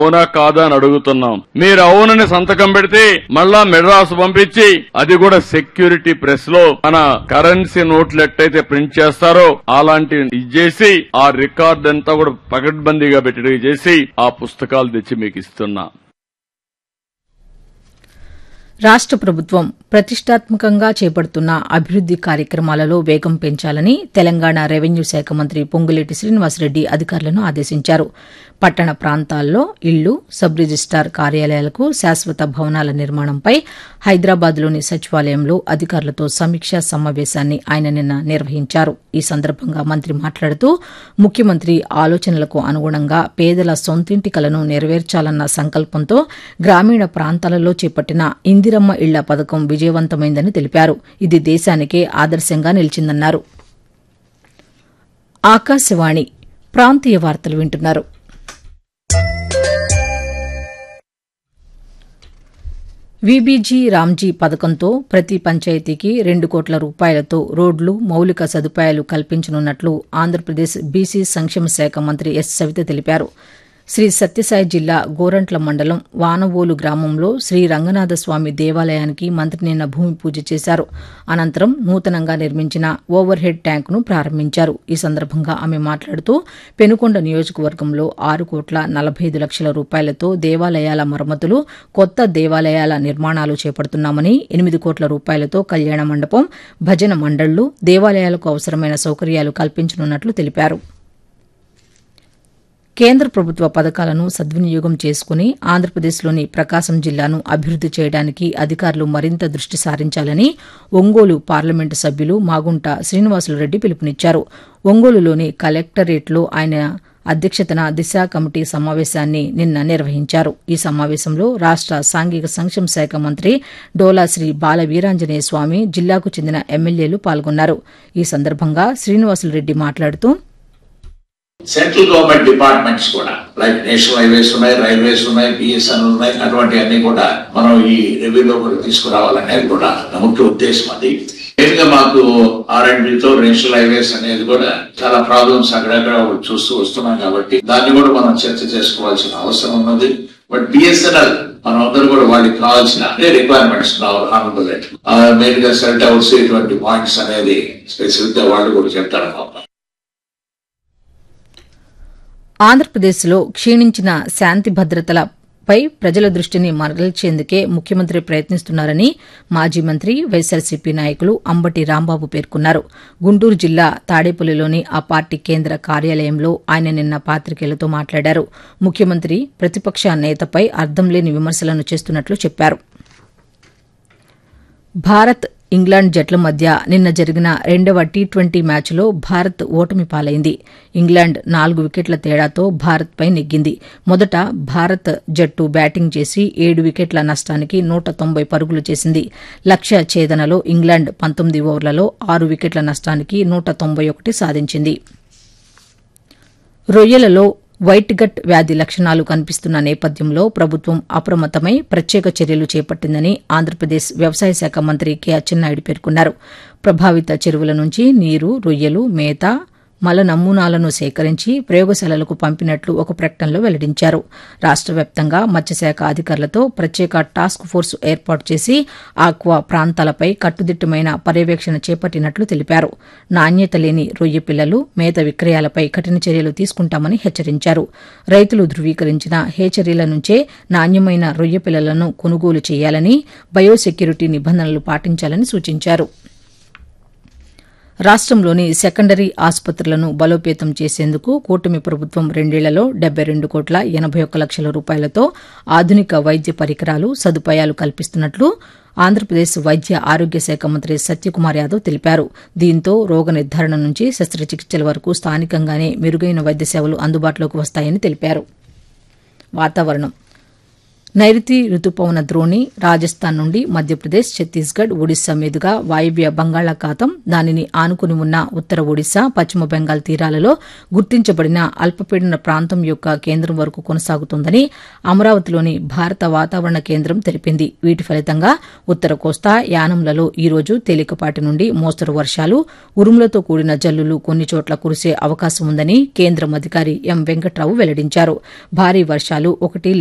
అవునా కాదా అని అడుగుతున్నాం మీరు అవునని సంతకం పెడితే మళ్ళా మెడ్రాస్ పంపించి అది కూడా సెక్యూరిటీ ప్రెస్ లో మన కరెన్సీ నోట్లు ఎట్టయితే ప్రింట్ చేస్తారో అలాంటివి ఇచ్చేసి ఆ రికార్డ్ అంతా కూడా పకడ్బందీగా పెట్టి చేసి ఆ పుస్తకాలు తెచ్చి మీకు ఇస్తున్నా రాష్ట ప్రభుత్వం ప్రతిష్టాత్మకంగా చేపడుతున్న అభివృద్ది కార్యక్రమాలలో వేగం పెంచాలని తెలంగాణ రెవెన్యూ శాఖ మంత్రి పొంగులేటి శ్రీనివాసరెడ్డి అధికారులను ఆదేశించారు పట్టణ ప్రాంతాల్లో ఇళ్లు సబ్ రిజిస్టార్ కార్యాలయాలకు శాశ్వత భవనాల నిర్మాణంపై హైదరాబాద్లోని సచివాలయంలో అధికారులతో సమీక్షా సమావేశాన్ని ఆయన నిన్న నిర్వహించారు ఈ సందర్భంగా మంత్రి మాట్లాడుతూ ముఖ్యమంత్రి ఆలోచనలకు అనుగుణంగా పేదల సొంతింటి కలను నెరవేర్చాలన్న సంకల్పంతో గ్రామీణ ప్రాంతాలలో చేపట్టిన ఇందిరమ్మ ఇళ్ల పథకం విజయవంతమైందని తెలిపారు ఇది దేశానికే ఆదర్శంగా నిలిచిందన్నారు ఆకాశవాణి ప్రాంతీయ వార్తలు వింటున్నారు వీబీజీ రామ్జీ పథకంతో ప్రతి పంచాయతీకి రెండు కోట్ల రూపాయలతో రోడ్లు మౌలిక సదుపాయాలు కల్పించనున్నట్లు ఆంధ్రప్రదేశ్ బీసీ సంక్షేమ శాఖ మంత్రి ఎస్ సవిత తెలిపారు శ్రీ సత్యసాయి జిల్లా గోరంట్ల మండలం వానవోలు గ్రామంలో శ్రీ రంగనాథస్వామి దేవాలయానికి మంత్రి నిన్న భూమి పూజ చేశారు అనంతరం నూతనంగా నిర్మించిన ఓవర్ హెడ్ ట్యాంకును ప్రారంభించారు ఈ సందర్భంగా ఆమె మాట్లాడుతూ పెనుకొండ నియోజకవర్గంలో ఆరు కోట్ల నలభై ఐదు లక్షల రూపాయలతో దేవాలయాల మరమ్మతులు కొత్త దేవాలయాల నిర్మాణాలు చేపడుతున్నామని ఎనిమిది కోట్ల రూపాయలతో కళ్యాణ మండపం భజన మండళ్లు దేవాలయాలకు అవసరమైన సౌకర్యాలు కల్పించనున్నట్లు తెలిపారు కేంద్ర ప్రభుత్వ పథకాలను సద్వినియోగం చేసుకుని ఆంధ్రప్రదేశ్లోని ప్రకాశం జిల్లాను అభివృద్ది చేయడానికి అధికారులు మరింత దృష్టి సారించాలని ఒంగోలు పార్లమెంటు సభ్యులు మాగుంట శ్రీనివాసులరెడ్డి పిలుపునిచ్చారు ఒంగోలులోని కలెక్టరేట్లో ఆయన అధ్యక్షతన దిశ కమిటీ సమావేశాన్ని నిన్న నిర్వహించారు ఈ సమావేశంలో రాష్ట సాంఘిక సంక్షేమ శాఖ మంత్రి డోలా శ్రీ బాల వీరాంజనేయ స్వామి జిల్లాకు చెందిన ఎమ్మెల్యేలు పాల్గొన్నారు ఈ సందర్భంగా శ్రీనివాసులరెడ్డి మాట్లాడుతూ సెంట్రల్ గవర్నమెంట్ డిపార్ట్మెంట్స్ కూడా లైక్ నేషనల్ హైవేస్ ఉన్నాయి రైల్వేస్ ఉన్నాయి బిఎస్ఎన్ ఉన్నాయి అటువంటి అన్ని కూడా మనం ఈ రెవెన్యూ కూడా తీసుకురావాలనేది కూడా నా ముఖ్య ఉద్దేశం అది మెయిన్ గా మాకు ఆర్ అండ్ తో నేషనల్ హైవేస్ అనేది కూడా చాలా ప్రాబ్లమ్స్ అక్కడక్కడ చూస్తూ వస్తున్నాం కాబట్టి దాన్ని కూడా మనం చర్చ చేసుకోవాల్సిన అవసరం ఉన్నది బట్ బిఎస్ఎన్ఎల్ మనం అందరూ కూడా వాళ్ళకి కావాల్సిన రిక్వైర్మెంట్స్ ఆనబుల్ మెయిన్ గా సెల్ టవర్స్ ఇటువంటి పాయింట్స్ అనేది స్పెసిఫిక్ గా వాళ్ళు కూడా చెప్తారు మాకు ఆంధ్రప్రదేశ్లో క్షీణించిన శాంతి భద్రతలపై ప్రజల దృష్టిని మరల్చేందుకే ముఖ్యమంత్రి ప్రయత్నిస్తున్నారని మాజీ మంత్రి వైఎస్సార్సీపీ నాయకులు అంబటి రాంబాబు పేర్కొన్నారు గుంటూరు జిల్లా తాడేపల్లిలోని ఆ పార్టీ కేంద్ర కార్యాలయంలో ఆయన నిన్న పాతికేయులతో మాట్లాడారు ముఖ్యమంత్రి ప్రతిపక్ష నేతపై అర్థం లేని విమర్శలను చేస్తున్నట్లు చెప్పారు భారత్ ఇంగ్లాండ్ జట్ల మధ్య నిన్న జరిగిన రెండవ టీ ట్వంటీ మ్యాచ్లో భారత్ ఓటమి పాలైంది ఇంగ్లాండ్ నాలుగు వికెట్ల తేడాతో భారత్పై నెగ్గింది మొదట భారత్ జట్టు బ్యాటింగ్ చేసి ఏడు వికెట్ల నష్టానికి నూట తొంభై పరుగులు చేసింది లక్ష్య ఛేదనలో ఇంగ్లాండ్ పంతొమ్మిది ఓవర్లలో ఆరు వికెట్ల నష్టానికి నూట తొంభై ఒకటి సాధించింది రొయ్యలలో వైట్ గట్ వ్యాధి లక్షణాలు కనిపిస్తున్న నేపథ్యంలో ప్రభుత్వం అప్రమత్తమై ప్రత్యేక చర్యలు చేపట్టిందని ఆంధ్రప్రదేశ్ వ్యవసాయ శాఖ మంత్రి కె అచ్చెన్నాయుడు పేర్కొన్నారు ప్రభావిత చెరువుల నుంచి నీరు రొయ్యలు మేత మల నమూనాలను సేకరించి ప్రయోగశాలలకు పంపినట్లు ఒక ప్రకటనలో వెల్లడించారు రాష్ట వ్యాప్తంగా మత్స్యశాఖ అధికారులతో ప్రత్యేక టాస్క్ ఫోర్స్ ఏర్పాటు చేసి ఆక్వా ప్రాంతాలపై కట్టుదిట్టమైన పర్యవేక్షణ చేపట్టినట్లు తెలిపారు నాణ్యత లేని రొయ్య పిల్లలు మేత విక్రయాలపై కఠిన చర్యలు తీసుకుంటామని హెచ్చరించారు రైతులు ధృవీకరించిన హేచరీల నుంచే నాణ్యమైన రొయ్య పిల్లలను కొనుగోలు చేయాలని బయోసెక్యూరిటీ నిబంధనలు పాటించాలని సూచించారు రాష్టంలోని సెకండరీ ఆసుపత్రులను బలోపేతం చేసేందుకు కూటమి ప్రభుత్వం రెండేళ్లలో డెబ్బై రెండు కోట్ల ఎనబై ఒక్క లక్షల రూపాయలతో ఆధునిక వైద్య పరికరాలు సదుపాయాలు కల్పిస్తున్నట్లు ఆంధ్రప్రదేశ్ వైద్య ఆరోగ్య శాఖ మంత్రి సత్యకుమార్ యాదవ్ తెలిపారు దీంతో రోగ నిర్ధారణ నుంచి శస్త్రచికిత్సల వరకు స్థానికంగానే మెరుగైన వైద్య సేవలు అందుబాటులోకి వస్తాయని తెలిపారు వాతావరణం నైరుతి రుతుపవన ద్రోణి రాజస్థాన్ నుండి మధ్యప్రదేశ్ ఛత్తీస్గఢ్ ఒడిశా మీదుగా వాయువ్య బంగాళాఖాతం దానిని ఆనుకుని ఉన్న ఉత్తర ఒడిశా పశ్చిమ బెంగాల్ తీరాలలో గుర్తించబడిన అల్పపీడన ప్రాంతం యొక్క కేంద్రం వరకు కొనసాగుతుందని అమరావతిలోని భారత వాతావరణ కేంద్రం తెలిపింది వీటి ఫలితంగా ఉత్తర కోస్తా యానంలలో ఈ రోజు తేలికపాటి నుండి మోస్తరు వర్షాలు ఉరుములతో కూడిన జల్లులు కొన్ని చోట్ల కురిసే అవకాశం ఉందని కేంద్రం అధికారి ఎం వెంకట్రావు వెల్లడించారు భారీ వర్షాలు ఒకటి